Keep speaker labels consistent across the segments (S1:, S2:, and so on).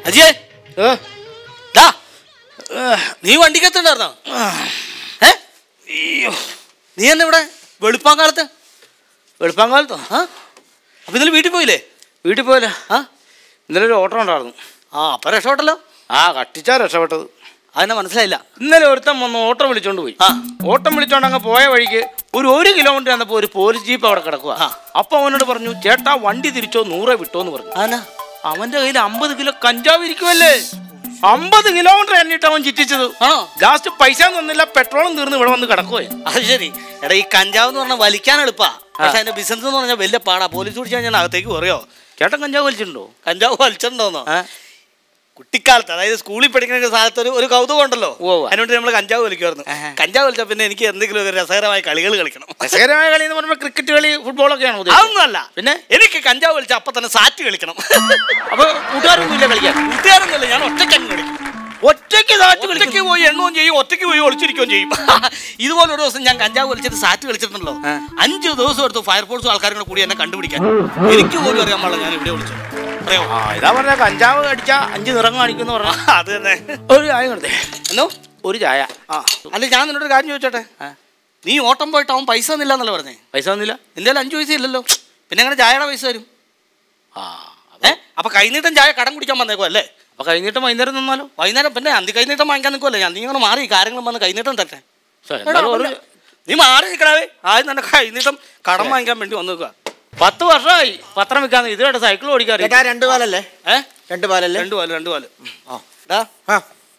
S1: അജിയേ ദാ നീ വണ്ടിക്കത്തുണ്ടായിരുന്നോ ഏ
S2: അയ്യോ
S1: നീ എന്നെ ഇവിടെ വെളുപ്പാങ്കാലത്ത്
S2: വെളുപ്പാങ്കാലത്തോ
S1: ആ അപ്പൊ ഇന്നലെ വീട്ടിൽ പോയില്ലേ
S2: വീട്ടിൽ പോയില്ല
S1: ആ
S2: ഇന്നലെ ഒരു ഓട്ടം ഉണ്ടായിരുന്നു
S1: ആ അപ്പൊ രക്ഷപ്പെട്ടല്ലോ
S2: ആ കട്ടിച്ചാ രക്ഷപ്പെട്ടത്
S1: അതെന്നെ മനസ്സിലായില്ല
S2: ഇന്നലെ ഒരുത്തൻ വന്ന് ഓട്ടം വിളിച്ചോണ്ട് പോയി
S1: ആ.
S2: ഓട്ടം വിളിച്ചോണ്ട് അങ്ങ് പോയ വഴിക്ക് ഒരു ഒരു കിലോമീറ്റർ വന്നപ്പോ ഒരു പോലീസ് ജീപ്പ് അവിടെ കിടക്കുക
S1: ആ.
S2: അപ്പൊ അവനോട് പറഞ്ഞു ചേട്ടാ വണ്ടി തിരിച്ചോ നൂറെ വിട്ടോ എന്ന് പറഞ്ഞു
S1: ആനാ
S2: അവന്റെ കയ്യിൽ അമ്പത് കിലോ കഞ്ചാവ് ഇരിക്കുമല്ലേ അമ്പത് കിലോമീറ്റർ എന്നിട്ട് അവൻ ചിറ്റിച്ചത്
S1: ആണോ
S2: ലാസ്റ്റ് പൈസ തന്നില്ല പെട്രോളും തീർന്ന് ഇവിടെ വന്ന് കിടക്കുവേ
S1: അത് ശരി എടാ ഈ കഞ്ചാവ് എന്ന് പറഞ്ഞാൽ വലിക്കാൻ എളുപ്പാ പക്ഷെ അതിന്റെ ബിസിനസ് എന്ന് പറഞ്ഞാൽ വലിയ പാടാ പോലീസ് പിടിച്ചാൽ ഞാൻ അകത്തേക്ക് പറയോ
S2: ചേട്ടൻ കഞ്ചാവ് വലിച്ചിട്ടുണ്ടോ
S1: കഞ്ചാവ് വലിച്ചിട്ടുണ്ടോന്നോ
S2: ഏ?
S1: കുട്ടിക്കാലത്ത് അതായത് സ്കൂളിൽ പഠിക്കുന്ന കാലത്ത് ഒരു ഒരു കൗതുകം ഉണ്ടല്ലോ
S2: ഉവ്വ് ഉവ്വ്.
S1: അതിനോട് നമ്മൾ കഞ്ചാവ് വലിക്കുമായിരുന്നു
S2: ആഹാ.
S1: കഞ്ചാവ് വലിച്ചാൽ പിന്നെ എനിക്ക് എന്തെങ്കിലും ഒരു രസകരമായ കളികൾ കളിക്കണം
S2: രസകരമായ കളി എന്ന് പറയുമ്പോൾ ക്രിക്കറ്റ് കളി ഫുട്ബോളൊക്കെയാണ് ഉദ്ദേശിച്ചത്
S1: അതൊന്നുമല്ല
S2: പിന്നെ
S1: എനിക്ക് കഞ്ചാവ് വലിച്ച അപ്പൊ തന്നെ സാറ്റ് കളിക്കണം
S2: അപ്പൊ കൂട്ടുകാരൊന്നും ഇല്ല കളിക്കാൻ
S1: കൂട്ടുകാരൊന്നുമല്ല ഞാൻ ഒറ്റയ്ക്ക് അങ്ങ് കളിക്കും
S2: ഒറ്റയ്ക്ക് സാറ്റ് കളിക്കും
S1: ഒറ്റയ്ക്ക് പോയി എണ്ണുകയും ചെയ്യും ഒറ്റയ്ക്ക് പോയി ഒളിച്ചിരിക്കുകയും ചെയ്യും ഇതുപോലെ ഒരു ദിവസം ഞാൻ കഞ്ചാവ് വലിച്ചിട്ട് സാറ്റ് കളിച്ചിട്ടുണ്ടല്ലോ
S2: ആ.
S1: അഞ്ച് ദിവസം എടുത്തു ഫയർഫോഴ്സും ആൾക്കാരും കൂടെ കൂടി എന്നെ കണ്ടുപിടിക്കാൻ എനിക്ക് പോലും അറിയാൻ പാടില്ല ഞാൻ ഇവിടെ വിളിച്ചത് അറിയോ
S2: ആ ഇതാ പറഞ്ഞ കഞ്ചാവ് അടിച്ചാ അഞ്ച് നിറം കാണിക്കുന്നു പറഞ്ഞ
S1: അത് തന്നെ
S2: ഒരു ചായ കൊടുത്തേ
S1: എന്നോ
S2: ഒരു ചായ
S1: ആ അല്ല ഞാൻ നിന്നോട് ഒരു കാര്യം ചോദിച്ചോട്ടെ നീ ഓട്ടം പോയിട്ട് അവൻ പൈസ തന്നില്ല പറഞ്ഞേ
S2: പൈസ ഒന്നുമില്ല
S1: നിന്റെ കയ്യിൽ അഞ്ച് പൈസ ഇല്ലല്ലോ പിന്നെ അങ്ങനെ ചായയുടെ പൈസ തരും
S2: ആ
S1: ഏ അപ്പൊ കൈനീട്ടം ചായ കടം കുടിക്കാൻ വന്നേക്കോ അല്ലേ
S2: അപ്പൊ കഴിഞ്ഞിട്ട് വൈകുന്നേരം നിന്നാലോ
S1: വൈകുന്നേരം പിന്നെ അന്തി കൈനീട്ടം വാങ്ങിക്കാൻ നിൽക്കുമല്ലേ ഞാൻ നീ ഇങ്ങനെ മാറി കാര്യങ്ങളും വന്ന് കൈനീട്ടം തട്ടെ
S2: ശ്ശെ,
S1: എടാ,
S2: എന്നാലും ഒരു
S1: അവന് നീ മാറി നിൽക്കണവേ ആദ്യം തന്നെ കൈനീട്ടം കടം വാങ്ങിക്കാൻ വേണ്ടി വന്നു നിൽക്കുക
S2: പത്ത് വർഷമായി പത്രം വിൽക്കാന്ന് ഇതുവരെ സൈക്കിൾ ഓടിക്കാറ്
S3: ചേട്ടാ രണ്ട് പാലല്ലേ
S1: ഏ
S3: രണ്ട് പാലല്ലേ
S1: രണ്ടു പാല് രണ്ടു പാല്
S3: ആ.
S1: ഡാ
S3: ആ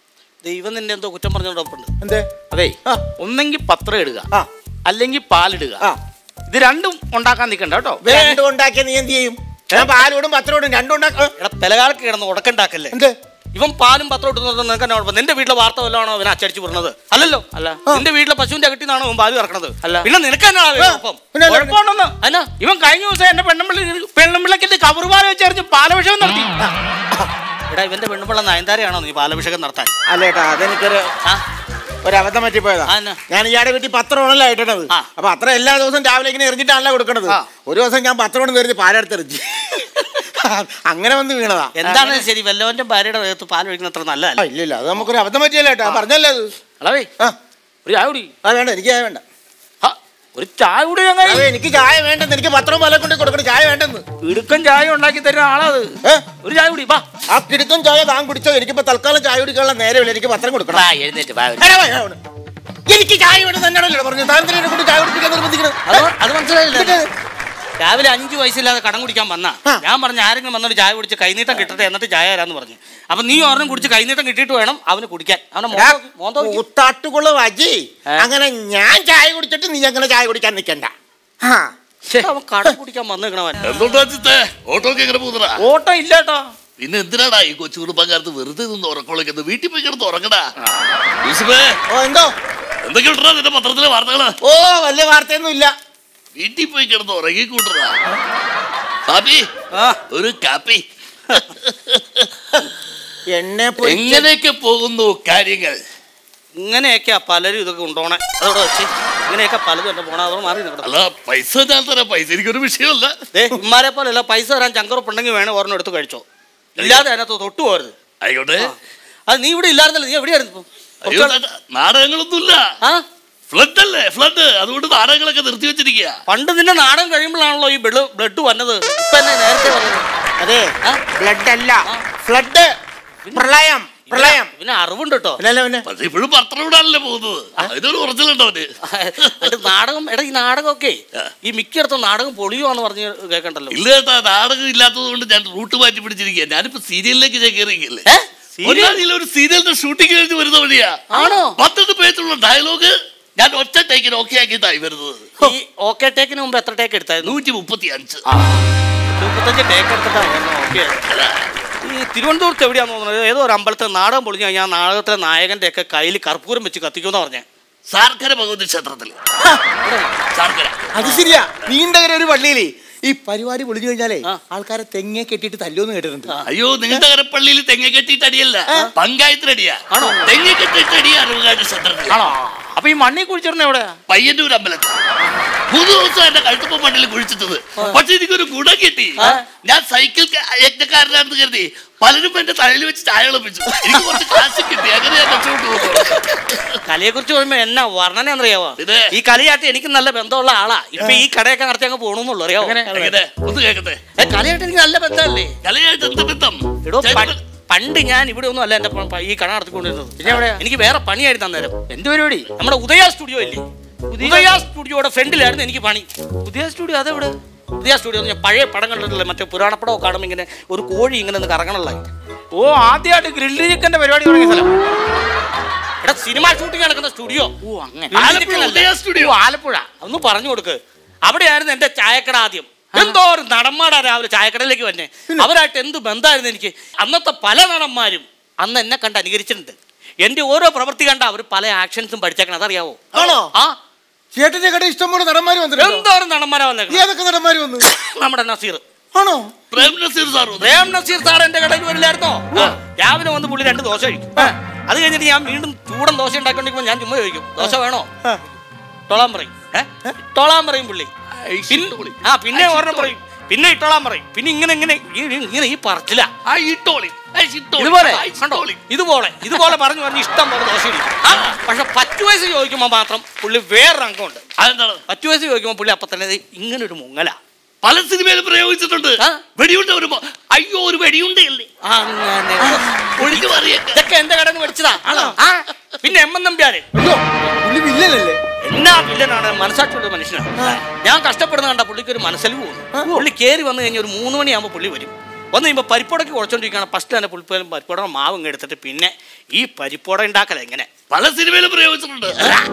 S1: ദൈവം നിന്റെ എന്തോ കുറ്റം പറഞ്ഞോടൊപ്പുണ്ട്
S3: എന്തേ
S2: അതെ
S3: ആ.
S2: ഒന്നെങ്കിൽ പത്രം ഇടുക
S3: ആ
S2: അല്ലെങ്കിൽ പാലിടുക
S3: ആ
S2: ഇത് രണ്ടും ഉണ്ടാക്കാൻ നിൽക്കണ്ട കേട്ടോ
S3: രണ്ടും ഉണ്ടാക്കിയ നീ എന്ത് ചെയ്യും ഞാൻ പാലോടും പത്രോടും രണ്ടും ഉണ്ടാക്ക
S1: എടാ പെലകാലക്ക് കിടന്ന് ഉടക്കണ്ടാക്കല്ലേ
S3: എന്ത്
S1: ഇവൻ പാലും പത്രം ഇട്ടുന്നത് നിനക്ക് എന്നാ കുഴപ്പം നിന്റെ വീട്ടിലെ വാർത്ത വല്ലതാണോ അവനെ അച്ചടിച്ചു വിടുന്നത് അല്ലല്ലോ
S2: അല്ല.
S1: നിന്റെ വീട്ടിലെ പശുവിന്റെ അകട്ടിന്നാണോ അവൻ പാല് കറക്കണത്
S2: അല്ല.
S1: പിന്നെ നിനക്ക് എന്നാ കുഴപ്പം
S3: പിന്നെ അല്ല-
S2: കുഴപ്പമുണ്ടെന്ന്
S1: എന്നാ
S2: ഇവൻ കഴിഞ്ഞ ദിവസം എന്റെ പെണ്ണുമ്പിള്ളി പെണ്ണുമ്പിള്ളക്കിന്റെ കവർ പാല വെച്ചറിഞ്ഞ് പാലഭിഷേകം നടത്തി
S1: എടാ ഇവന്റെ പെണ്ണുപിള്ള നയൻതാരയാണോ നീ പാലഭിഷേകം നടത്താൻ
S3: അല്ല ചേട്ടാ അതെനിക്കൊരു
S1: ആ
S3: ഒരു അബദ്ധം പറ്റിപ്പോയതാ
S1: ആ, എന്നാ?
S3: ഞാൻ ഇയാടെ വീട്ടിൽ പത്രമാണല്ലോ ഇട്ടത്
S1: ആ.
S3: അപ്പൊ അത്ര എല്ലാ ദിവസവും രാവിലെ ഇങ്ങനെ എറിഞ്ഞിട്ടാണല്ലോ കൊടുക്കണത്
S1: ആ.
S3: ഒരു ദിവസം ഞാൻ പത്രോട് എറിഞ്ഞ് പാലെടുത്തെറിഞ്ഞ് അങ്ങനെ വന്ന് വീണതാ
S1: എന്താണ് ശരി വല്ലവന്റെ ഭാര്യയുടെ ദേഹത്ത് പാൽ ഒഴിക്കുന്ന അത്ര
S3: ആ,
S1: നല്ലതല്ല
S3: ഇല്ല ഇല്ല അത് നമുക്കൊരു അബദ്ധം പറ്റിയല്ലോ ചേട്ടാ പറഞ്ഞല്ലേ അത്
S2: അളവേ
S3: ആ
S2: ഒരു ചായ കുടി
S3: ആ വേണ്ട എനിക്ക് ചായ വേണ്ട
S2: ഹ, ഒരു ചായ കുടി ചങ്ങായി
S3: അതെ എനിക്ക് ചായ വേണ്ടെന്ന് എനിക്ക് പത്രവും പാലെ കൊണ്ട് കൊടുക്കണം ചായ വേണ്ടെന്ന്
S2: ഇടുക്കൻ ചായ ഉണ്ടാക്കി തരുന്ന ആളത്
S3: ഏ
S2: ഒരു ചായ കുടി വാ
S3: ആ കിടുക്കം ചായ താൻ കുടിച്ചോ എനിക്കിപ്പോ തൽക്കാലം ചായ കുടിക്കാനുള്ള നേരമില്ല എനിക്ക് പത്രം കൊടുക്കണം
S2: വാ, എഴുന്നേറ്റ് വാ, ഒരു-
S3: എടാ, വാ, അവിടെ. എനിക്ക് ചായ വേണം തന്നെയാണല്ലോ പറഞ്ഞു താൻ എന്തിനാ എന്നെ കൊണ്ട് ചായ കുടിപ്പിക്കാൻ നിർബന്ധിക്കണം
S1: അത് അത് മനസ്സിലായില്ല
S3: എന്നിട്ട്
S1: രാവിലെ അഞ്ചു വയസ്സില്ലാതെ കടം കുടിക്കാൻ വന്ന
S3: ആ.
S1: ഞാൻ പറഞ്ഞ ആരെങ്കിലും വന്നിട്ട് ചായ കുടിച്ച് കൈനീട്ടം കിട്ടട്ടെ എന്നിട്ട് ചായ തരാന്ന് പറഞ്ഞു അപ്പൊ നീ ഒരെണ്ണം കുടിച്ച് കൈനീട്ടം കിട്ടിയിട്ട് വേണം അവന് കുടിക്കാൻ അവനെ
S3: എടാ,
S1: മോന്തോ
S3: കൂത്താട്ടുകുളം അജി
S2: ഏ?
S3: അങ്ങനെ ഞാൻ ചായ കുടിച്ചിട്ട് നീ അങ്ങനെ ചായ കുടിക്കാൻ നിൽക്കണ്ട ആ
S2: ശ്ശേ,
S1: അവൻ കടം കുടിക്കാൻ വന്നേക്കണവൻ
S4: എന്തുകൊണ്ടാ ചിത്തേ ഓട്ടോ ഒക്കെ എങ്ങനെ പോകുന്നടാ
S2: ഓട്ടം ഇല്ലാട്ടോ
S4: പിന്നെ എന്തിനാടാ ഈ കൊച്ചു കുടുംബക്കാലത്ത് വെറുതെ നിന്ന് ഉറക്കോളിക്കുന്നത് വീട്ടിൽ പോയി കിടന്ന് ഉറങ്ങടാ യൂസുഫേ
S3: ഓ എന്തോ
S4: എന്തൊക്കെ ഉണ്ടടാ നിന്റെ പത്രത്തിലെ വാർത്തകള്
S3: ഓ വലിയ വാർത്തയൊന്നും ഇല്ല
S4: വീട്ടിൽ പോയി കിടന്ന് ഉറങ്ങിക്കൂട്ടടാ ബാബി
S1: ആ
S4: ഒരു കാപ്പി
S3: എന്നെ പൊരിച്ച-
S4: എങ്ങനെയൊക്കെ പോകുന്നു കാര്യങ്ങൾ
S1: ഇങ്ങനെയൊക്കെയാ പലരും ഇതൊക്കെ കൊണ്ടോണേ അതോടെ വെച്ച് ഇങ്ങനെയൊക്കെ പലതും എന്റെ പോണ അതോടെ മാറി നിൽക്കണം
S4: അല്ല പൈസ ഞാൻ തരാം പൈസ എനിക്കൊരു വിഷയമല്ല
S1: ദേ ഇമാരെ പോലെയല്ല പൈസ തരാൻ ചങ്കറുപ്പുണ്ടെങ്കിൽ വേണേ ഒരെണ്ണം എടുത്ത് കഴിച്ചോ ഇല്ലാതെ അതിനകത്ത് തൊട്ടു പോരുത്
S4: ആയിക്കോട്ടെ
S1: അത് നീ ഇവിടെ ഇല്ലായിരുന്നല്ലോ നീ എവിടെയായിരുന്നു ഇപ്പം?
S4: അയ്യോ
S1: കുറച്ച്
S4: ചേട്ടാ, നാടകങ്ങളൊന്നുമില്ല
S1: ആ
S4: ഫ്ലഡ് അല്ലേ ഫ്ലഡ് അതുകൊണ്ട് നാടകങ്ങളൊക്കെ നിർത്തി വെച്ചിരിക്കുക
S1: പണ്ട് നിന്റെ നാടകം കഴിയുമ്പോഴാണല്ലോ ഈ ബ്ലഡ് ബ്ലഡ് വന്നത് ഇപ്പൊ എന്നെ നേരത്തെ വന്നത്
S3: അതെ
S1: ആ?
S3: ബ്ലഡ് അല്ല ഫ്ലഡ് പ്രളയം പ്രളയം
S1: പിന്നെ അറിവുണ്ട് കേട്ടോ
S3: പിന്നല്ല പിന്നെ
S4: പക്ഷെ ഇപ്പോഴും പത്രം ഇടാനല്ലേ പോകുന്നത് ഇതൊരു ഒറിജിനൽ അവന്
S1: എന്നിട്ട് നാടകം എടാ ഈ നാടകമൊക്കെ ഈ മിക്കയിടത്തും നാടകം പൊളിയുവാന്ന് പറഞ്ഞ് കേൾക്കണ്ടല്ലോ
S4: ഇല്ല ചേട്ടാ നാടകം ഇല്ലാത്തത് കൊണ്ട് ഞാൻ റൂട്ട് മാറ്റി പിടിച്ചിരിക്കുക ഞാനിപ്പോ സീരിയലിലേക്ക് ഞാൻ കയറിയില്ലേ
S1: ഏ? സീരിയൽ?
S4: ഒരു സീരിയലിന്റെ ഷൂട്ടിംഗ് കഴിഞ്ഞ് വരുന്ന വഴിയാ
S1: ആണോ?
S4: പത്തെട്ട് പേജുള്ള ഡയലോഗ് ഞാൻ ഒറ്റ ടേക്കിന് ഓക്കെ ആക്കിയിട്ടായി വരുന്നത്
S1: ഈ ഓക്കെ ടേക്കിന് മുമ്പ് എത്ര ടേക്ക് എടുത്തായിരുന്നു
S4: നൂറ്റി മുപ്പത്തി അഞ്ച്
S1: മുപ്പത്തഞ്ച് ടേക്ക് എടുത്തിട്ടാണ് ഓക്കെ ഈ തിരുവനന്തപുരത്ത് എവിടെയാന്ന് തോന്നുന്നത് ഏതോ ഒരു അമ്പലത്തിൽ നാടകം പൊളിഞ്ഞു കഴിഞ്ഞാൽ ആ നാടകത്തിലെ നായകന്റെ ഒക്കെ കയ്യിൽ കർപ്പൂരം വെച്ച് കത്തിക്കുമെന്ന് പറഞ്ഞേ
S4: സാർക്കര ഭഗവതി ക്ഷേത്രത്തിൽ സാർക്കര
S3: അത് ശരിയാ നീണ്ടകര ഒരു പള്ളിയില് ഈ പരിപാടി പൊളിഞ്ഞു കഴിഞ്ഞാലേ
S1: ആ.
S3: ആൾക്കാരെ തെങ്ങെ കെട്ടിയിട്ട് തല്ലുമെന്ന് കേട്ടിട്ടുണ്ട്
S4: അയ്യോ നിങ്ങളുടെ കരപ്പള്ളിയിൽ തെങ്ങ കെട്ടിയിട്ട് അടിയല്ല പഞ്ചായത്തിനടിയാ
S1: ആണോ?
S4: തെങ്ങ കെട്ടിയിട്ട് അടിയാ അറുപതായിട്ട് ക്ഷേത്രത്തിൽ
S2: ആണോ അപ്പൊ ഈ മണ്ണി കുഴിച്ചിരുന്ന എവിടെയാ
S4: പയ്യന്നൂർ അമ്പലത്തിൽ മൂന്ന് ദിവസം എന്റെ കഴുത്തപ്പം മണ്ണിൽ കുഴിച്ചിട്ടത് പക്ഷെ എനിക്കൊരു ഗുണം കിട്ടി ഞാൻ സൈക്കിൾ ക- യജ്ഞക്കാരനാണെന്ന് കരുതി പലരും എന്റെ തലയിൽ വെച്ച് ചായ കളിപ്പിച്ചു എനിക്ക് കുറച്ച് കാശ് കിട്ടി അങ്ങനെ ഞാൻ രക്ഷപ്പെട്ടു പോകുന്നു
S1: കലയെ കുറിച്ച് പറയുമ്പോ എന്നാ വർണ്ണന എന്നറിയാവോ
S4: ഇത്?
S1: ഈ കലയായിട്ട് എനിക്ക് നല്ല ബന്ധമുള്ള ആളാ ഇപ്പൊ ഈ കടയൊക്കെ നടത്തി അങ്ങ് പോണെന്നുള്ളൂ അറിയാവോ
S4: എങ്ങനെ ഒന്ന് കേക്കട്ടെ
S1: ഏ, കലയായിട്ട് എനിക്ക് നല്ല ബന്ധമല്ലേ
S4: കലയായിട്ട് എന്ത് ബന്ധം
S1: എടോ പ-
S4: ചേട്ടൻ-
S1: പണ്ട് ഞാൻ ഇവിടെ ഒന്നും അല്ല എന്റെ പ- പ- ഈ കട നടത്തിക്കൊണ്ടിരുന്നത്
S2: പിന്നെ എവിടെയാ?
S1: എനിക്ക് വേറെ പണിയായിരുന്നു അന്നേരം
S2: എന്ത് പരിപാടി
S1: നമ്മുടെ ഉദയ സ്റ്റുഡിയോ ഇല്ലേ ഉദയ സ്റ്റുഡിയോയുടെ ഫ്രണ്ടിലായിരുന്നു എനിക്ക് പണി
S2: പുതിയ സ്റ്റുഡിയോ അതെവിടെ
S1: ഉദയ സ്റ്റുഡിയോ എന്ന് പറഞ്ഞാൽ പഴയ പടം കണ്ടിട്ടില്ലേ മറ്റേ പുരാണപ്പടമൊക്കെ കാണുമ്പോൾ ഇങ്ങനെ ഒരു കോഴി ഇങ്ങനെ ഒന്ന് കറങ്ങണല്ലോ
S2: ഓ ആദ്യമായിട്ട് ഗ്രിൽഡ് ചിക്കന്റെ പരിപാടി തുടങ്ങിയ സ്ഥലം
S1: എടാ സിനിമ ഷൂട്ടിംഗ് നടക്കുന്ന സ്റ്റുഡിയോ
S2: ഓ അങ്ങനെ
S4: ആലപ്പുഴ ഉദയ സ്റ്റുഡിയോ
S1: ഓ, ആലപ്പുഴ ഒന്ന് പറഞ്ഞു കൊടുക്ക് അവിടെയായിരുന്നു എന്റെ ചായക്കട ആദ്യം എന്തോ ഒരു നടന്മാരാ രാവിലെ ചായക്കടയിലേക്ക് വന്നെ അവരായിട്ട് എന്ത് ബന്ധമായിരുന്നു എനിക്ക് അന്നത്തെ പല നടന്മാരും അന്ന് എന്നെ കണ്ട് അനുകരിച്ചിട്ടുണ്ട് എന്റെ ഓരോ പ്രവൃത്തി കണ്ട അവർ പല ആക്ഷൻസും പഠിച്ചേക്കണം അതറിയാവോ
S3: ആണോ?
S1: ആ
S3: ചേട്ടന്റെ കട ഇഷ്ടംപോലെ നടന്മാര് വന്നിട്ടുണ്ടോ
S1: എന്തോരം നടന്മാരാ
S3: ഈ
S1: വന്നേക്കണം
S3: ഏതൊക്കെ നടന്മാര് വന്നു
S1: നമ്മുടെ നസീർ
S3: ആണോ
S4: പ്രേം നസീർ സാർ വന്നു.
S1: പ്രേം നസീർ സാർ എന്റെ കടയിൽ വരില്ലായിരുന്നോ രാവിലെ വന്ന് പുള്ളി രണ്ട് ദോശ കഴിക്കും അത് കഴിഞ്ഞിട്ട് ഞാൻ വീണ്ടും ചൂടൻ ദോശ ഉണ്ടാക്കിക്കൊണ്ടിരിക്കുമ്പോൾ ഞാൻ ചുമ്മാ ചോദിക്കും ദോശ വേണോ ഇട്ടോളാൻ പറയും ഏ? ഇട്ടോളാൻ പറയും പുള്ളി പിൻ- ആ പിന്നെ ഒരെണ്ണം പറയും പിന്നെ ഇട്ടോളാൻ പറയും പിന്നെ ഇങ്ങനെ ഇങ്ങനെ ഈ- ഈ- ഇങ്ങനെ ഈ പറച്ചില്ല
S4: ആ ഇട്ടോളി ആ ഇട്ടോളി.
S1: ഇതുപോലെ
S4: ആ
S1: കണ്ടോ
S4: ഇട്ടോളി.
S1: ഇതുപോലെ ഇതുപോലെ പറഞ്ഞു പറഞ്ഞ് ഇഷ്ടം പോലെ ദോശ ഇരിക്കും പക്ഷെ പത്ത് വയസ്സ് ചോദിക്കുമ്പോൾ മാത്രം പുള്ളി വേറൊരു അംഗമുണ്ട്
S4: അതെന്താണ്
S1: പത്ത് വയസ്സ് ചോദിക്കുമ്പോൾ പുള്ളി അപ്പൊ തന്നെ ദേ ഇങ്ങനെ ഒരു മുങ്ങല
S4: പല സിനിമയിലും പ്രയോഗിച്ചിട്ടുണ്ട്
S1: ആ?
S4: വെടിയുണ്ട ഒരു മ- അയ്യോ ഒരു വെടിയുണ്ടയല്ലേ
S1: അങ്ങനെ
S4: ഒഴിഞ്ഞു പറയൊക്കെ
S1: ഇതൊക്കെ എന്റെ കടന്ന് പഠിച്ചതാ ആ പിന്നെ എം എൻ നമ്പ്യാര്
S3: അയ്യോ പുള്ളി വില്ലനല്ലേ
S1: എന്നാ വില്ലനാണ് മനസ്സാക്ഷിയുള്ള മനുഷ്യനാണ് ഞാൻ കഷ്ടപ്പെടുന്ന കണ്ട പുള്ളിക്ക് ഒരു മനസ്സലിവ് പോകുന്നു പുള്ളി കയറി വന്നു കഴിഞ്ഞാൽ ഒരു മൂന്ന് മണിയാകുമ്പോൾ പുള്ളി വരും വന്നു കഴിയുമ്പോൾ പരിപ്പോടയ്ക്ക് കുഴച്ചോണ്ടിരിക്കുകയാണ് ഫസ്റ്റ് തന്നെ പുള്ളിപ്പോലും പരിപ്പോട മാവ് ഇങ്ങ് എടുത്തിട്ട് പിന്നെ ഈ പരിപ്പോട ഉണ്ടാക്കല എങ്ങനെ
S4: പല സിനിമയിലും പ്രയോഗിച്ചിട്ടുണ്ട്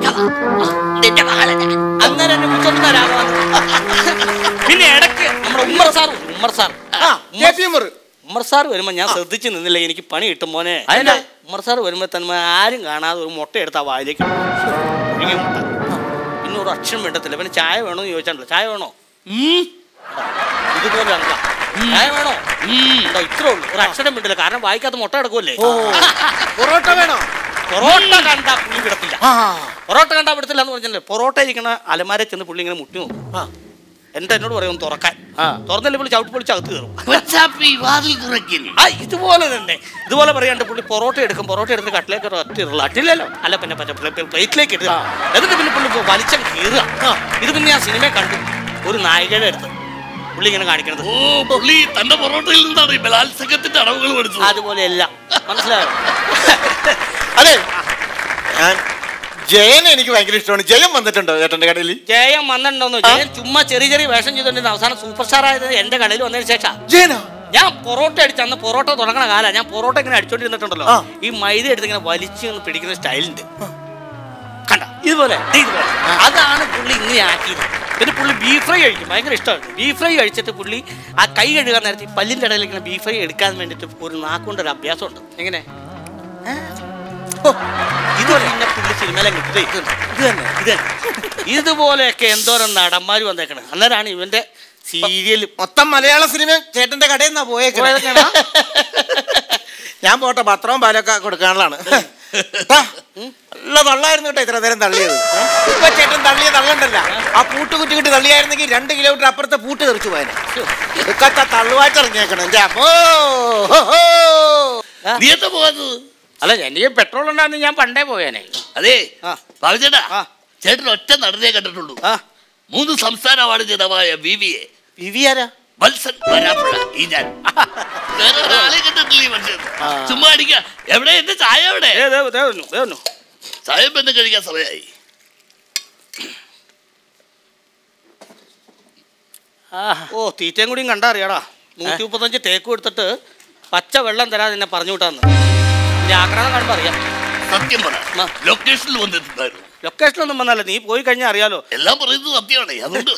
S1: അന്നേരം എന്നെ വിളിച്ചോണ്ട് തരാമോ പിന്നെ ഇടയ്ക്ക് നമ്മുടെ ഉമ്മർ സാർ വരും, ഉമ്മർ സാർ
S3: ആ K P Umar
S1: Ummer sir വരുമ്പോൾ ഞാൻ ശ്രദ്ധിച്ച് നിന്നില്ല എനിക്ക് പണി കിട്ടും മോനെ
S2: അതെന്താ?
S1: ഉമ്മർ സാർ വരുമ്പോൾ തന്നെ ആരും കാണാതെ ഒരു മുട്ട എടുത്ത് ആ വായിലേക്ക് ഇടും. പുഴുങ്ങിയ മുട്ട പിന്നെ ഒരു അക്ഷരം വേണ്ടത്തില്ല പിന്നെ ചായ വേണോ എന്ന് ചോദിച്ചാണല്ലോ ചായ വേണോ
S4: ഉം.
S1: ഇതുപോലെ അല്ല ചായ വേണോ ഉണ്ടോ ഇത്രേ ഉള്ളൂ ഒരു അക്ഷരം വിട്ടില്ല കാരണം വായിക്കാത്ത മുട്ട എടുക്കുമല്ലേ
S3: പൊറോട്ട വേണോ
S1: പൊറോട്ട കണ്ടാ പുള്ളി വിടത്തില്ല
S3: ആ
S1: പൊറോട്ട കണ്ടാ വിടത്തില്ല എന്ന് പറഞ്ഞാൽ പൊറോട്ട ഇരിക്കണ അലമാരെ ചെന്ന് പുള്ളി ഇങ്ങനെ മുട്ടി നോക്കും
S3: ആ.
S1: എന്താ എന്നോട് പറയും ഒന്ന് തുറക്കാൻ തുറന്നില്ല പുള്ളി ചവിട്ടി പൊളിച്ച് അകത്ത് കയറും
S4: കൊച്ചാപ്പി വാതിൽ തുറക്കിൻ
S1: ആ ഇതുപോലെ തന്നെ ഇതുപോലെ പറയാണ്ട് പുള്ളി പൊറോട്ട എടുക്കും പൊറോട്ട എടുത്ത് കട്ടിലേക്ക് ഒറ്റ ഇറല അട്ടില്ലല്ലോ അല്ല പിന്നെ മറ്റേ പ്ലേ- പ്ലേറ്റിലേക്ക് ഇടുക എന്നിട്ട് പിന്നെ പുള്ളി വലിച്ചം കീറുക ഇത് പിന്നെ ഞാൻ സിനിമ കണ്ടു ഒരു നായികയുടെ അടുത്ത് പുള്ളി ഇങ്ങനെ കാണിക്കണത്
S4: ഓ പുള്ളി തന്റെ പൊറോട്ടയിൽ നിന്നാണ് ഈ ബലാത്സംഗത്തിന്റെ അടവുകൾ പഠിച്ചത്
S1: അതുപോലെ എല്ലാം മനസ്സിലായോ
S3: അതെ ഞാൻ ജയനെ എനിക്ക് ഭയങ്കര ഇഷ്ടമാണ് ജയം വന്നിട്ടുണ്ടോ ചേട്ടന്റെ കടയിൽ
S1: ജയം വന്നിട്ടുണ്ടോന്ന് ജയൻ ചുമ്മാ ചെറിയ ചെറിയ വേഷം ചെയ്തോണ്ടിരുന്ന അവസാനം സൂപ്പർ സ്റ്റാർ ആയത് എന്റെ കടയിൽ വന്നതിന് ശേഷം
S3: ജയനാ
S1: ഞാൻ പൊറോട്ട അടിച്ച് അന്ന് പൊറോട്ട തുടങ്ങണ കാലം ഞാൻ പൊറോട്ട ഇങ്ങനെ അടിച്ചോണ്ടിരുന്നിട്ടുണ്ടല്ലോ
S3: ആ.
S1: ഈ മൈദ എടുത്ത് ഇങ്ങനെ വലിച്ച് ഇങ്ങനെ പിടിക്കുന്ന സ്റ്റൈലുണ്ട് കണ്ട ഇതുപോലെ ദേ ഇതുപോലെ അതാണ് പുള്ളി ഇങ്ങനെ ആക്കിയത് പിന്നെ പുള്ളി ബീഫ് ഫ്രൈ കഴിക്കും ഭയങ്കര ഇഷ്ടമാണ് ബീഫ് ഫ്രൈ കഴിച്ചിട്ട് പുള്ളി ആ കൈ കഴുകാൻ നേരത്തെ ഈ പല്ലിൻ്റെ ഇടയിൽ ഇങ്ങനെ ബീഫ് ഫ്രൈ എടുക്കാൻ വേണ്ടിയിട്ട് ഒരു നാക്കുകൊണ്ട് ഒരു അഭ്യാസമുണ്ട്
S2: എങ്ങനെ
S1: ഇത് പിന്നെ പുള്ളി സിനിമയിലെ കിട്ടുന്നത് ഇത് ഇത് തന്നെ ഇത് തന്നെ ഇതുപോലെയൊക്കെ എന്തോരം നടന്മാർ വന്നേക്കണം അന്നേരമാണ് ഇവന്റെ സീരിയൽ
S3: മൊത്തം മലയാള സിനിമ ചേട്ടന്റെ കടയിൽ നിന്നാ പോയേക്കണേ ഞാൻ പോട്ടെ പത്രവും പാലൊക്കെ കൊടുക്കാനുള്ളതാണ് ട്ടാ, നല്ല തള്ളായിരുന്നു കേട്ടോ ഇത്ര നേരം തള്ളിയത് ഇപ്പൊ ചേട്ടൻ തള്ളിയ തള്ളണ്ടല്ല ആ പൂട്ട് കുറ്റിക്കിട്ട് തള്ളിയായിരുന്നെങ്കിൽ രണ്ട് കിലോമീറ്റർ അപ്പുറത്തെ പൂട്ട് തെറിച്ചു പോയനെ ഇതൊക്കെ തള്ളുവായിട്ട് ഇറങ്ങിയേക്കണം എന്റെ അമ്മോ ഹോ, ഹോ.
S4: നീ എന്താ പോകുന്നത്
S2: അല്ല എനിക്ക് പെട്രോൾ ഉണ്ടായിരുന്നു ഞാൻ പണ്ടേ പോയേനെ
S4: അതെ
S1: ആ.
S4: ബാബുചേട്ടാ
S1: ആ.
S4: ചേട്ടൻ ഒറ്റ നടനെ കണ്ടിട്ടുള്ളൂ
S1: ആ
S4: മൂന്ന് സംസ്ഥാന അവാർഡ് ജേതാവായ വി വി എ
S1: വിവി ആരാ
S4: വത്സൻ വരാപ്പുഴ ഈ ഞാൻ വേറെ ഒരാളെ കണ്ടിട്ടില്ല ഈ മനുഷ്യൻ ചുമ്മാ അടിക്ക എവിടെ എന്റെ ചായ എവിടെ
S1: ഏ, ദേ- ദേ വന്നു, ദേ വന്നു.
S4: ചായ ബന്ധം കഴിക്കാൻ സമയമായി
S1: ഓ തീറ്റയും കൂടിയും കണ്ടാ അറിയാടാ നൂറ്റി മുപ്പത്തഞ്ച് തേക്ക് എടുത്തിട്ട് പച്ച വെള്ളം തരാതെ എന്നെ പറഞ്ഞു വിട്ടാന്ന് എന്റെ ആക്രമണം കാണുമ്പോൾ അറിയാം
S4: സത്യം പറ
S1: ആ.
S4: ലൊക്കേഷനിൽ വന്നിട്ടുണ്ടായിരുന്നു
S1: ലൊക്കേഷനൊന്നും വന്നല്ല നീ പോയി കഴിഞ്ഞാൽ അറിയാലോ
S4: എല്ലാം പറയുന്നത് സത്യമാണ് അതുകൊണ്ട്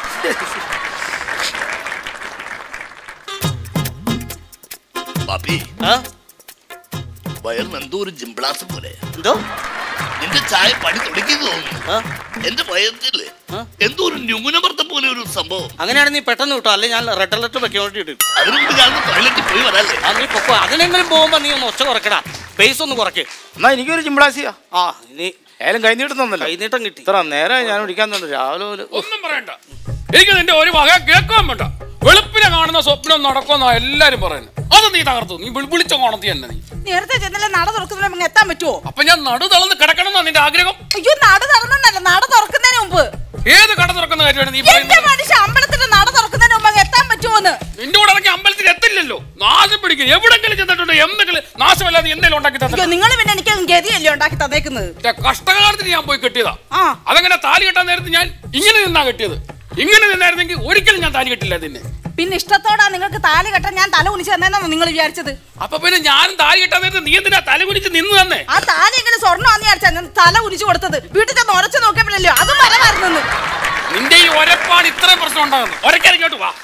S4: പാപ്പി
S1: ആ
S4: വയറിന് എന്തോ ഒരു ജിംബ്ലാസ് പോലെ
S1: എന്തോ
S4: നിന്റെ ചായ പണി തുടങ്ങി തോന്നുന്നു
S1: ആ
S4: എന്റെ വയറ്റില്ലേ
S1: ആ?
S4: എന്തോ ഒരു ന്യൂനമർദ്ദം പോലെ ഒരു സംഭവം
S1: അങ്ങനെയാണ് നീ പെട്ടെന്ന് കിട്ടോ അല്ലെ ഞാൻ റെഡ് അലർട്ട് വെക്കാൻ വേണ്ടി ഇടും
S4: അതിനു മുമ്പ് ഞാൻ ടോയ്ലറ്റിൽ പോയി വരാല്ലേ
S1: ആ നീ പൊക്കോ അതിനെങ്കിലും പോകുമ്പോ നീ ഒന്ന് ഒച്ച കുറയ്ക്കടാ പേസ് ഒന്ന് കുറയ്ക്ക്
S2: എന്നാ എനിക്കൊരു ചിമ്പിളാസിയാ
S1: ആ നീ
S2: ഏലും കഴിഞ്ഞിട്ടുന്നല്ലോ
S1: കൈനീട്ടം കിട്ടി
S2: ഇത്ര നേരം ഞാൻ വിളിക്കാൻ തന്നെ രാവിലെ മുതല്
S5: ഒന്നും പറയണ്ട എനിക്ക് നിന്റെ ഒരു വക കേൾക്കാൻ വേണ്ട വെളുപ്പിനെ കാണുന്ന സ്വപ്നം നടക്കുമെന്നാ എല്ലാരും പറയുന്നത് അത് നീ തകർത്തു നീ വിളി- വിളിച്ച കോണത്തി തന്നെ നീ
S6: നേരത്തെ ചെന്നല്ലേ നട തുറക്കുന്നതിന് മുമ്പ് എത്താൻ പറ്റുമോ
S5: അപ്പൊ ഞാൻ നടു തളർന്ന് കിടക്കണം നിന്റെ ആഗ്രഹം
S6: അയ്യോ നട തുറന്നല്ല നട തുറക്കുന്നതിന് മുമ്പ്
S5: ഏത് കട തുറക്കുന്ന കാര്യമാണ് നീ
S6: എന്റെ
S5: പറയുന്നത്
S6: മനുഷ്യ അമ്പലത്തിന്റെ നട തുറക്കുന്നതിന് മുമ്പ് അങ്ങ് എത്താൻ പറ്റുമോന്ന്
S5: നിന്റെ കൂടെ ഇറങ്ങി അമ്പലത്തിൽ എത്തില്ലല്ലോ നാശം പിടിക്കും എവിടെങ്കിലും ചെന്നിട്ടുണ്ട് എന്തെങ്കിലും നാശമല്ലാതെ എന്തെങ്കിലും ഉണ്ടാക്കി
S6: അയ്യോ
S5: തന്നെ
S6: നിങ്ങൾ പിന്നെ എനിക്ക് ഗതിയല്ലേ ഉണ്ടാക്കി തന്നേക്കുന്നത്
S5: കഷ്ടകാലത്തിന് ഞാൻ പോയി കെട്ടിയതാ
S6: ആ
S5: അതങ്ങനെ താലി കെട്ടാൻ നേരത്ത് ഞാൻ ഇങ്ങനെ നിന്നാ കെട്ടിയത് ഇങ്ങനെ നിന്നായിരുന്നെങ്കിൽ ഒരിക്കലും ഞാൻ താലി കെട്ടില്ല നിന്നെ
S6: പിന്നെ ഇഷ്ടത്തോടാ നിങ്ങൾക്ക് താലി കെട്ടാൻ ഞാൻ തല കുനിച്ച് തന്നേന്നാണോ നിങ്ങൾ വിചാരിച്ചത്
S5: അപ്പൊ പിന്നെ ഞാനും താലി കെട്ടാൻ നേരത്ത് നീ എന്തിനാ തല കുടിച്ച് നിന്ന് തന്നെ
S6: ആ താലി എങ്ങനെ സ്വർണ്ണമാന്ന് വിചാരിച്ചാ ഞാൻ തല കുനിച്ച് കൊടുത്തത് വീട്ടിൽ ചെന്ന് ഉറച്ചു നോക്കിയപ്പോഴല്ലോ അത് മരമായിരുന്നു
S5: നിന്റെ ഈ ഒരപ്പാണ് ഇത്രയും പ്രശ്നം ഉണ്ടാകുന്നത് ഒരക്കരങ്ങോട്ട് വാ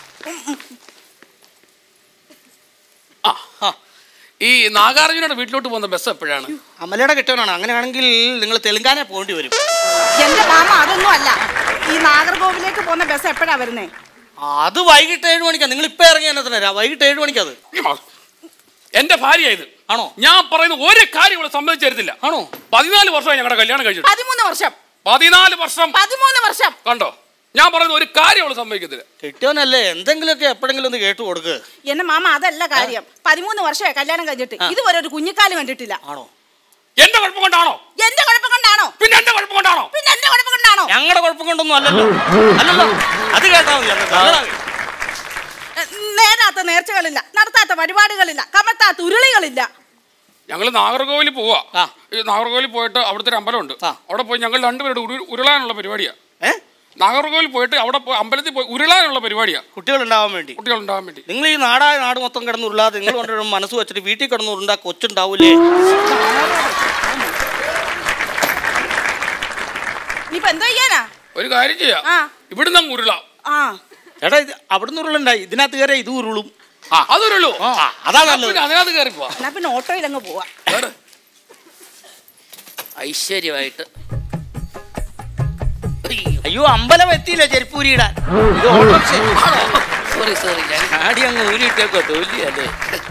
S5: ആ ആ. ഈ നാഗാർജുനയുടെ വീട്ടിലോട്ട് പോകുന്ന ബസ് എപ്പോഴാണ്
S1: അമലയുടെ കെട്ടവനാണ് അങ്ങനെയാണെങ്കിൽ നിങ്ങൾ തെലുങ്കാന പോകേണ്ടി വരും
S6: എന്റെ മാമ അതൊന്നും അല്ല ഈ നാഗർകോവിലേക്ക് പോകുന്ന ബസ് എപ്പോഴാ വരുന്നേ
S1: അത് വൈകിട്ട് ഏഴ് മണിക്കാ നിങ്ങൾ ഇപ്പൊ ഇറങ്ങി തന്നെ തരാ വൈകിട്ട് ഏഴ് മണിക്കത്
S5: എന്റെ ഭാര്യ ഇത്
S1: ആണോ
S5: ഞാൻ പറയുന്ന ഒരു കാര്യം ഇവിടെ സമ്മതിച്ചു തരത്തില്ല
S1: ആണോ
S5: പതിനാല് വർഷമായി ഞങ്ങളുടെ കല്യാണം കഴിച്ചിട്ട്
S6: പതിമൂന്ന് വർഷം
S5: പതിനാല് വർഷം
S6: പതിമൂന്ന് വർഷം
S5: കണ്ടോ ഞാൻ പറയുന്ന ഒരു കാര്യം അവള് സമ്മതിക്കത്തില്ല
S1: കെട്ടിയവനല്ലേ എന്തെങ്കിലുമൊക്കെ എപ്പോഴെങ്കിലും ഒന്ന് കേട്ടു കൊടുക്ക്
S6: എന്റെ മാമ അതല്ല കാര്യം പതിമൂന്ന് വർഷമായി കല്യാണം കഴിഞ്ഞിട്ട് ഇതുവരെ ഒരു കുഞ്ഞിക്കാലും കണ്ടിട്ടില്ല
S1: ആണോ
S5: എന്റെ കുഴപ്പം കൊണ്ടാണോ
S6: എന്റെ കുഴപ്പം കൊണ്ടാണോ
S5: പിന്നെ എന്റെ കുഴപ്പം കൊണ്ടാണോ
S6: പിന്നെ എന്റെ കുഴപ്പം കൊണ്ടാണോ
S1: ഞങ്ങളുടെ കുഴപ്പം കൊണ്ടൊന്നും അല്ലല്ലോ അല്ലല്ലോ അത് കേട്ടാ മതി അത് നല്ലതാ.
S6: എ, നേരാത്ത നേർച്ചകളില്ല നടത്താത്ത പരിപാടികളില്ല കമത്താത്ത ഉരുളികളില്ല
S5: ഞങ്ങൾ നാഗർകോവിലിൽ പോവാ
S1: ആ.
S5: ഈ നാഗർകോവിലിൽ പോയിട്ട് അവിടുത്തെ ഒരു അമ്പലമുണ്ട്
S1: ആ.
S5: അവിടെ പോയി ഞങ്ങൾ രണ്ടുപേരുടെ ഉരു- ഉരുളാനുള്ള പരിപാടിയാ
S1: ഏ
S5: നാഗർകോവിൽ പോയിട്ട് അവിടെ പോയി അമ്പലത്തിൽ പോയി ഉരുളാനുള്ള പരിപാടിയാ
S1: കുട്ടികളുണ്ടാവാൻ വേണ്ടി
S5: കുട്ടികൾ ഉണ്ടാവാൻ വേണ്ടി
S1: നിങ്ങൾ ഈ നാടായ നാട് മൊത്തം കിടന്ന് ഉരുളാതെ നിങ്ങൾ കൊണ്ടുവരും മനസ്സ് വെച്ചിട്ട് വീട്ടിൽ കിടന്ന് ഉരുണ്ടാ കൊച്ചുണ്ടാവൂലേ
S6: ഇനിയിപ്പൊ എന്തോ ചെയ്യാനാ
S5: ഒരു കാര്യം ചെയ്യാം
S6: ആ
S5: ഇവിടുന്ന് അങ്ങ് ഉരുളാം
S6: ആ
S1: എടാ ഇത് അവിടുന്ന് ഉരുളുണ്ടായി ഇതിനകത്ത് കയറിയ ഇത് ഉരുളും
S5: ആ അതൊരുള്ളൂ
S1: ആ, അതാണ് നല്ലത്.
S5: പിന്നെ അതിനകത്ത് കയറി പോവാ
S6: എന്നാ പിന്നെ ഓട്ടോയിൽ അങ്ങ് പോവാ
S5: കേറ്. ഐശ്വര്യമായിട്ട്
S1: അയ്യോ അമ്പലം എത്തിയില്ല ചെരുപ്പ് ഊരിയിടാൻ ഇത് ഓട്ടോറിക്ഷ.
S5: സോറി സോറി ഞാൻ
S1: ആടി അങ്ങ് ഊരിയിട്ടേക്കോ തോല്ലിയല്ലേ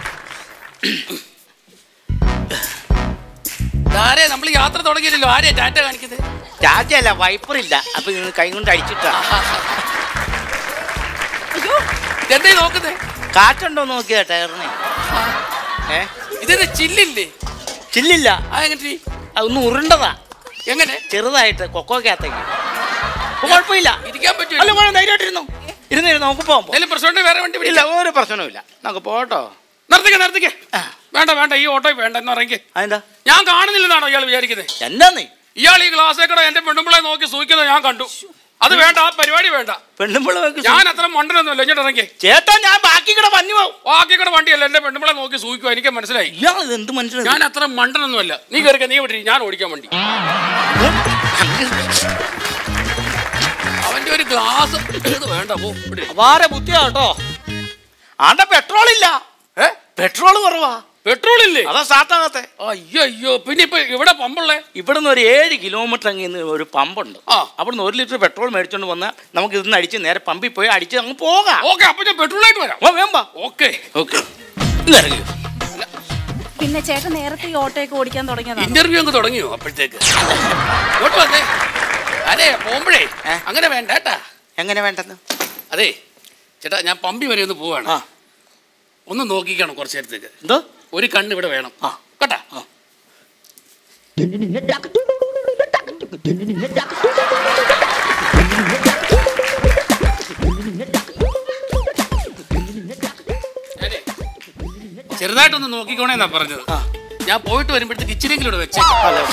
S5: ആരെ നമ്മൾ യാത്ര തുടങ്ങിയില്ലല്ലോ ആരെയാ ടാറ്റ കാണിക്കുന്നത്
S1: ചാച്ചയല്ല വൈപ്പറില്ല അപ്പൊ നിങ്ങൾ കൈ കൊണ്ട് അടിച്ചിട്ടാ
S6: അയ്യോ
S5: ഇതെന്തേ നോക്കുന്നേ
S1: കാറ്റുണ്ടോ നോക്കിയാ ടയറിനെ ഏ
S5: ഇതെന്താ ചില്ലില്ലേ
S1: ചില്ലില്ല
S5: ആ എങ്ങനെ
S1: അതൊന്ന് ഉരുണ്ടതാ
S5: എങ്ങനെ
S1: ചെറുതായിട്ട് കൊക്കോക്കകത്തേക്ക് അപ്പൊ കുഴപ്പമില്ല
S5: ഇരിക്കാൻ
S1: അല്ല
S5: പറ്റൂല
S1: കുഴപ്പം ധൈര്യമായിട്ടിരുന്നു ഇരുന്നിരുന്നു നമുക്ക് പോകാം
S5: എന്തെങ്കിലും പ്രശ്നമുണ്ടെങ്കിൽ വേറെ വണ്ടി
S1: ഇല്ല
S5: വിളില്ല
S1: ഒരു പ്രശ്നവുമില്ല നമുക്ക് പോട്ടോ
S5: നിർത്തിക്കേ നിർത്തിക്കേ വേണ്ട വേണ്ട ഈ ഓട്ടോ വേണ്ട എന്ന് ഇറങ്ങി
S1: അതെന്താ
S5: ഞാൻ കാണുന്നില്ലെന്നാണോ ഇയാൾ വിചാരിക്കുന്നത്
S1: എന്താന്നേ
S5: ഇയാൾ ഈ ഗ്ലാസ്സേക്കടെ എന്റെ പെണ്ണുമ്പിളെ നോക്കി സൂക്കുന്നത് ഞാൻ കണ്ടു അത് വേണ്ട ആ പരിപാടി വേണ്ട
S1: പെണ്ണുമ്പിള്ള
S5: ഞാൻ അത്ര മണ്ടനൊന്നുമല്ല ഇങ്ങോട്ട് ഇറങ്ങി
S1: ചേട്ടാ ഞാൻ ബാക്കി കൂടെ പഞ്ഞു പോകും
S5: ബാക്കിയുടെ വണ്ടിയല്ല എന്റെ പെണ്ണുമ്പിളെ നോക്കി സൂക്കുക എനിക്ക് മനസ്സിലായി
S1: ഇയാൾ ഇത് എന്ത് മനുഷ്യനാണ്
S5: ഞാൻ അത്ര മണ്ടനൊന്നുമല്ല നീ കയറിക്ക നീ വിട്ടി ഞാൻ ഓടിക്കാൻ വണ്ടി അവന്റെ ഒരു ഗ്ലാസ് ഇത് വേണ്ട പോ ഇവിടെ ഇരി.
S1: അപാര ബുദ്ധിയാ കേട്ടോ ആണ്ട പെട്രോൾ ഇല്ല
S5: ഏ
S1: പെട്രോൾ കുറവാ
S5: പെട്രോൾ ഇല്ലേ
S1: അതാ സ്റ്റാർട്ടാകത്തെ
S5: അയ്യോ അയ്യോ പിന്നെ ഇപ്പൊ ഇവിടെ പമ്പുള്ളേ
S1: ഇവിടുന്ന് ഒരു ഏഴ് കിലോമീറ്റർ അങ്ങ് ഒരു പമ്പുണ്ട്
S5: ആ.
S1: അവിടുന്ന് ഒരു ലിറ്റർ പെട്രോൾ മേടിച്ചോണ്ട് വന്ന് നമുക്ക് ഇതിന്ന് അടിച്ച് നേരെ പമ്പിൽ പോയി അടിച്ച് അങ്ങ് പോകാം
S5: ഓക്കെ അപ്പൊ ഞാൻ പെട്രോളായിട്ട് വരാം
S1: ഓ വേമ്പാ
S5: ഓക്കെ
S1: ഓക്കെ ഇറങ്ങിയോ
S6: പിന്നെ ചേട്ടൻ നേരത്തെ ഈ ഓട്ടോയൊക്കെ ഓടിക്കാൻ തുടങ്ങിയതാണ്
S5: ഇന്റർവ്യൂ അങ്ങ് തുടങ്ങിയോ അപ്പോഴത്തേക്ക് ഇങ്ങോട്ട് വന്നേ അതെ പോകുമ്പോഴേ
S1: ഏ?
S5: അങ്ങനെ വേണ്ട കേട്ടാ
S1: എങ്ങനെ വേണ്ടെന്ന്
S5: അതെ ചേട്ടാ ഞാൻ പമ്പി വരെ ഒന്ന് പോവാണ്
S1: ആ
S5: ഒന്ന് നോക്കിക്കണം കുറച്ച് നേരത്തേക്ക്
S1: എന്തോ
S5: ഒരു കണ്ണ് ഇവിടെ വേണം
S1: ആ.
S5: കേട്ടാ അതെ. ചെറുതായിട്ടൊന്ന് നോക്കിക്കോണേന്നാ പറഞ്ഞത്
S1: ആ.
S5: ഞാൻ പോയിട്ട് വരുമ്പോഴത്തേക്ക് ഇച്ചിരിയെങ്കിലും ഇവിടെ വെച്ചേക്കാം
S1: ഹലോ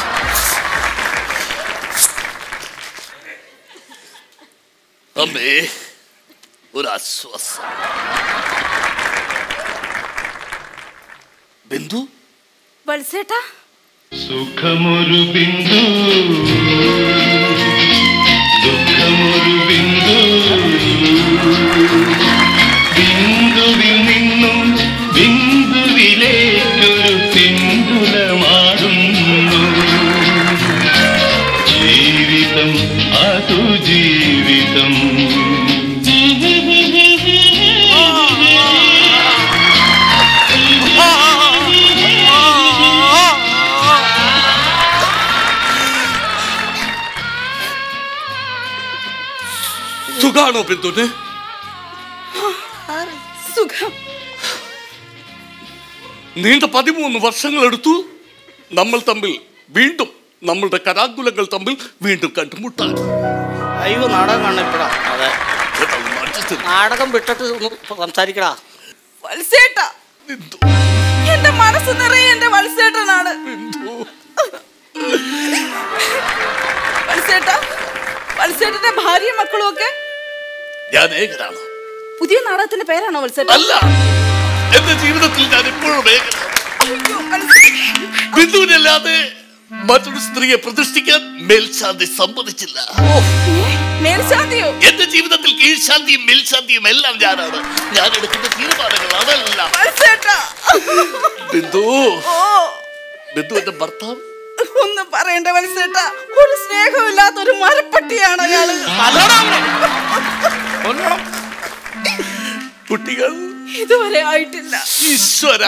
S4: അമ്മേ ഒരു ആശ്വാസം ബിന്ദു
S6: വത്സേട്ടാ
S7: സുഖമൊരു ബിന്ദു ദുഃഖമൊരു ബിന്ദു ബിന്ദുവിൽ നിന്നും ബിന്ദുവിലേക്കൊരു പിന്തുണമാടുന്നു ജീവിതം അതു ജീവിതം
S4: സുഖാണോ ബിന്ദുന്
S6: സുഖം
S4: നീണ്ട പതിമൂന്ന് വർഷങ്ങളെടുത്തു നമ്മൾ തമ്മിൽ വീണ്ടും നമ്മളുടെ കരാകുലങ്ങൾ തമ്മിൽ വീണ്ടും കണ്ടുമുട്ടാൻ
S1: അയ്യോ നാടകം കാണണം ഇപ്പഴാ അതെ
S4: ഏതാണ്ട് മാറ്റത്തിൽ
S1: നാടകം വിട്ടിട്ട് ഒന്ന് സംസാരിക്കടാ
S6: വത്സേട്ട
S4: ബിന്ദു
S6: എന്റെ മനസ്സ് നിറയെ എന്റെ വത്സേട്ടനാണ്
S4: ബിന്ദു
S6: വത്സേട്ട വത്സേട്ടന്റെ ഭാര്യയും മക്കളും ഒക്കെ
S4: ഞാൻ ഏകനാണ്
S6: പുതിയ നാടകത്തിന്റെ പേരാണോ വത്സേട്ട
S4: അല്ല എന്റെ ജീവിതത്തിൽ ഞാൻ എപ്പോഴും ഏകനാണ്
S6: അയ്യോ, വത്സേട്ട.
S4: ബിന്ദുവിനല്ലാതെ മറ്റൊരു സ്ത്രീയെ പ്രതിഷ്ഠിക്കാൻ മേൽശാന്തി സമ്മതിച്ചില്ല
S6: മേൽശാന്തിയോ
S4: എന്റെ ജീവിതത്തിൽ കീഴ്ശാന്തിയും മേൽശാന്തിയും എല്ലാം ഞാനാണ് ഞാൻ എടുക്കുന്ന തീരുമാനങ്ങൾ അതെല്ലാം
S6: വത്സേട്ട
S4: ബിന്ദു
S6: ഓ
S4: ബിന്ദു എന്റെ ഭർത്താവ്
S6: ഒന്നും പറയണ്ട വത്സേട്ട ഒരു സ്നേഹമില്ലാത്ത ഒരു മരപ്പട്ടിയാണ് അയാള്
S4: കുട്ടികൾ
S6: ഇതുവരെ ആയിട്ടില്ല
S4: ഈശ്വര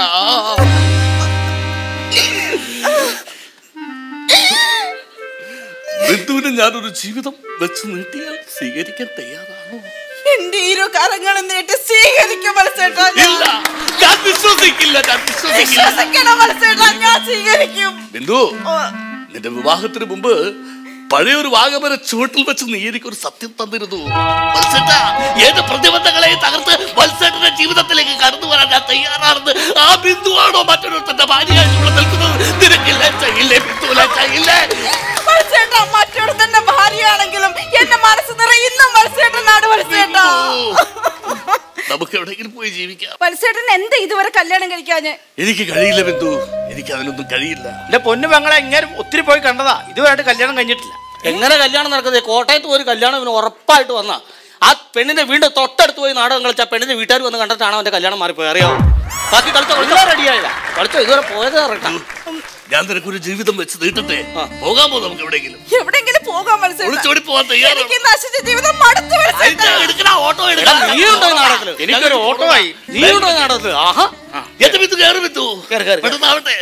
S4: ബിന്ദുവിന് ഞാനൊരു ജീവിതം വെച്ച് നീട്ടിയാൽ സ്വീകരിക്കാൻ തയ്യാറാണോ
S6: എന്റെ ഇരു കരങ്ങളും നീട്ടി സ്വീകരിക്കും വത്സേട്ട
S4: ഇല്ല ഞാൻ വിശ്വസിക്കില്ല ഞാൻ വിശ്വസിക്കില്ല
S6: വിശ്വസിക്കണം വത്സേട്ട ഞാൻ സ്വീകരിക്കും
S4: ബിന്ദു
S6: ഓ,
S4: നിന്റെ വിവാഹത്തിന് മുമ്പ് പഴയ ഒരു വാഗമര ചുവട്ടിൽ വെച്ച് നീ എനിക്കൊരു സത്യം തന്നിരുന്നു മത്സേട്ട ഏത് പ്രതിബന്ധങ്ങളെ തകർത്ത് മത്സേട്ടന്റെ ജീവിതത്തിലേക്ക് കടന്നു വരാൻ ഞാൻ തയ്യാറാണെന്ന് ആ ബിന്ദുവാണോ മറ്റൊരുത്തന്റെ ഭാര്യയായിട്ടുള്ള നിൽക്കുന്നത് നിനക്കില്ല ചെയ്യില്ലേ ബിന്ദു ചെയ്യില്ലേ
S6: വത്സേട്ട മറ്റൊരുത്തന്റെ ഭാര്യയാണെങ്കിലും എന്റെ മനസ്സ് നിറയെ ഇന്നും വത്സേട്ടനാണ് വത്സേട്ട
S4: നമുക്ക് എവിടെയെങ്കിലും പോയി ജീവിക്കാം
S6: വത്സേട്ടൻ എന്താ ഇതുവരെ കല്യാണം കഴിക്കാഞ്ഞ്
S4: എനിക്ക് കഴിയില്ല ബിന്ദു എനിക്ക് അതിനൊന്നും കഴിയില്ല
S2: എന്റെ പൊന്നു പെങ്ങളെ ഇങ്ങനെ ഒത്തിരി പോയി കണ്ടതാ ഇതുവരെയായിട്ട് കല്യാണം കഴിഞ്ഞിട്ടില്ല
S1: എങ്ങനെ കല്യാണം നടക്കുന്നത് കോട്ടയത്ത് ഒരു കല്യാണം ഇവന് ഉറപ്പായിട്ട് വന്ന ആ പെണ്ണിന്റെ വീണ്ടും തൊട്ടടുത്ത് പോയി നാടകം കളിച്ച പെണ്ണിന്റെ വീട്ടുകാർ വന്ന് കണ്ടിട്ടാണ് അവന്റെ കല്യാണം മാറിപ്പോയി അറിയാമോ ബാക്കി കളിച്ചോ കളിച്ചോ റെഡിയായില്ല കളിച്ചോ ഇതുവരെ പോയത് കറക്റ്റാ
S4: ഞാൻ നിനക്കൊരു ജീവിതം വെച്ച് നീട്ടട്ടെ പോകാമോ നമുക്ക് എവിടെയെങ്കിലും
S6: എവിടെങ്കിലും പോകാൻ വത്സേട്ട
S4: ഒളിച്ചോടി പോകാൻ
S6: എനിക്ക്
S4: തയ്യാറാണ്
S6: നശിച്ച ജീവിതം മടുത്തു വത്സേട്ട
S4: എടുക്കണ ഓട്ടോ
S1: എടാ,
S4: എടുക്കണം
S1: നീ ഉണ്ടോ ഈ നാടകത്തില്
S2: എനിക്കൊരു ഓട്ടമായി
S1: നീ ഉണ്ടോ ഈ നാടകത്തില് ആഹാ
S4: എന്റെ ബിന്ദു കയറി ബിന്ദു
S1: കേറ്, കേറ്, കേറ്.
S4: പെട്ടെന്നാവട്ടെ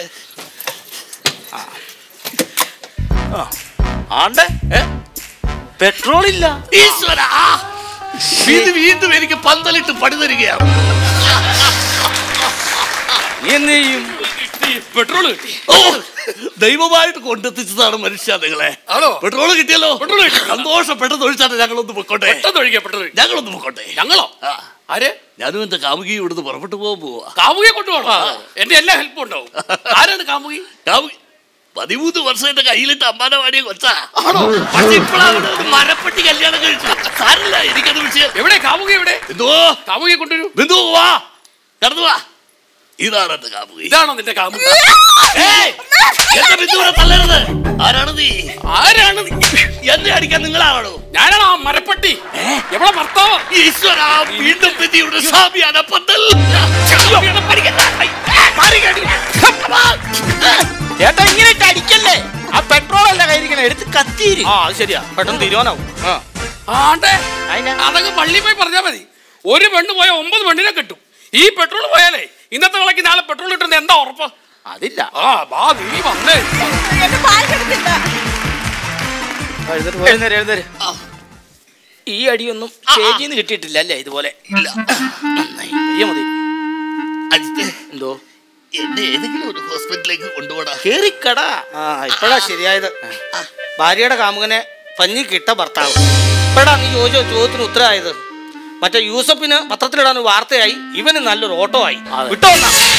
S2: ആണ്ടെ പെട്രോൾ ഇല്ല
S4: ഈശ്വര വീണ്ടും വീണ്ടും എനിക്ക് പന്തലിട്ട് പണി തരികയാണ്
S2: നീ എന്ത് ചെയ്യും
S5: പെട്രോൾ കിട്ടി
S4: ഓ ദൈവമായിട്ട് കൊണ്ടെത്തിച്ചതാണ് മനുഷ്യ നിങ്ങളെ
S5: ആണോ?
S4: പെട്രോൾ കിട്ടിയല്ലോ
S5: പെട്രോൾ കിട്ടി.
S4: സന്തോഷപ്പെട്ടത് ഒഴിച്ചാട്ടെ ഞങ്ങളൊന്ന് പൊക്കോട്ടെ
S5: പെട്ടെന്ന് ഒഴിക്കുക പെട്ടെന്ന്
S4: ഞങ്ങളൊന്ന് പൊക്കോട്ടെ
S5: ഞങ്ങളോ
S4: ആ.
S5: ആര്
S4: ഞാനും എന്റെ കാമുകിയും ഇവിടുന്ന് പുറപ്പെട്ടു പോകാൻ പോവാ
S5: കാമുകിയെ കൊണ്ടുപോകണം എന്റെ എല്ലാ ഹെൽപ്പും ഉണ്ടാവും ആരാണ് കാമുകി
S4: കാമുകി പതിമൂന്ന് വർഷം എന്റെ കയ്യിലിട്ട് അമ്മാനെ വാടിയ കൊച്ചാ പക്ഷെ ഇപ്പോഴാണ് ഒരു മരപ്പെട്ടി കല്യാണം കഴിച്ചു സാരില്ല എനിക്കത് വിഷയം
S5: എവിടെ കാമുകി എവിടെ
S4: എന്തോ
S5: കാമുകിയെ കൊണ്ടുവരൂ
S4: ബിന്ദു വാ കടന്നു വാ ഇതാണ് എന്റെ കാമുകി
S5: ഇതാണോ നിന്റെ കാമുകി
S4: ഏയ്! എന്റെ ബിന്ദുവിനെ തള്ളരുത് ആരാണ് നീ
S5: ആരാണ് നീ?
S4: എന്നെ അടിക്കാൻ നിങ്ങളാണോ
S5: ഞാനാണ് ആ മരപ്പട്ടി എവിടെ ഭർത്താവ്
S4: ഈശ്വര വീണ്ടും വിധിയുടെ സ്വാമിയാണ് പന്തൽ
S2: ചേട്ടാ ഇങ്ങനെ ഇട്ട് അടിക്കല്ലേ ആ പെട്രോൾ അല്ല കയ്യിരിക്കണേ എടുത്ത് കത്തിയിരി
S1: ആ അത് ശരിയാ പെട്ടെന്ന് തീരുമാനാവും ആ
S5: ആണ്ടെ അതൊക്കെ പള്ളി പോയി പറഞ്ഞാ മതി ഒരു പെണ്ണ് പോയ ഒമ്പത് പെണ്ണിനെ കിട്ടും ഈ പെട്രോൾ പോയാലേ ഇന്നത്തെ വിളക്ക് നാളെ പെട്രോൾ കിട്ടുന്നത് എന്താ ഉറപ്പ്
S2: അതില്ല
S5: ആ വാ നീ വന്നേ
S6: എന്റെ ബാഗ് എടുത്തില്ല
S2: എഴുന്നേര് എഴുന്നേര് ഈ അടിയൊന്നും സ്റ്റേജിൽ നിന്ന് കിട്ടിയിട്ടില്ല അല്ലേ ഇതുപോലെ
S4: ഇല്ല
S2: പയ്യെ മതി
S4: അജിത്തെ
S2: എന്തോ
S4: എന്നെ ഏതെങ്കിലും ഒരു ഹോസ്പിറ്റലിലേക്ക് കൊണ്ടുപോടാ
S2: കേറിക്കടാ
S1: ആ ഇപ്പോഴാ ശരിയായത് ഭാര്യയുടെ കാമുകനെ പഞ്ഞി കിട്ട ഭർത്താവ് ഇപ്പോഴാ നീ ചോദിച്ച ചോദ്യത്തിന് ഉത്തരമായത് മറ്റേ യൂസഫിന് പത്രത്തിലിടാൻ ഒരു വാർത്തയായി ഇവന് നല്ലൊരു ഓട്ടോ ആയി വിട്ടോ എന്നാ